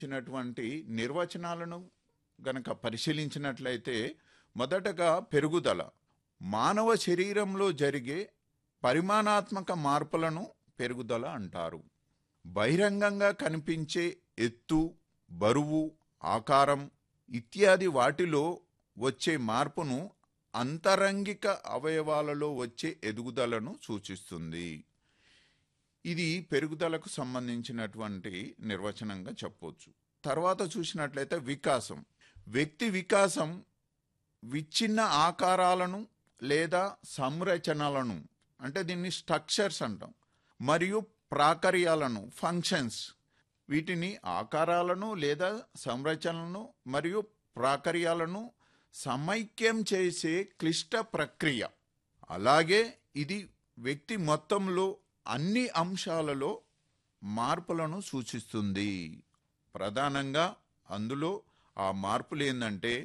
ఇచ్చినటువంటి నిర్వచనాలను గనక పరిశీలించినట్లయితే మొదటగా పెరుగుదల మానవ శరీరంలో జరిగే పరిమాణాత్మక మార్పులను పెరుగుదల అంటారు బహిరంగంగా కనిపించే ఎత్తు బరువు ఆకారం ఇత్యాది వాటిలో వచ్చే మార్పును అంతరంగిక అవయవాలలో వచ్చే ఎదుగుదలను సూచిస్తుంది ఇది పెరుగుదలకు సంబంధించినటువంటి నిర్వచనంగా చెప్పవచ్చు తర్వాత చూసినట్లయితే వికాసం వ్యక్తి వికాసం విచ్ఛిన్న ఆకారాలను లేదా సంరచనలను అంటే దీన్ని స్ట్రక్చర్స్ అంటాం మరియు ప్రాకర్యాలను ఫంక్షన్స్ వీటిని ఆకారాలను లేదా సంరచనలను మరియు ప్రాకర్యాలను సమైక్యం చేసే క్లిష్ట ప్రక్రియ అలాగే ఇది వ్యక్తి మొత్తంలో అన్ని అంశాలలో మార్పులను సూచిస్తుంది ప్రధానంగా అందులో ఆ మార్పులు ఏంటంటే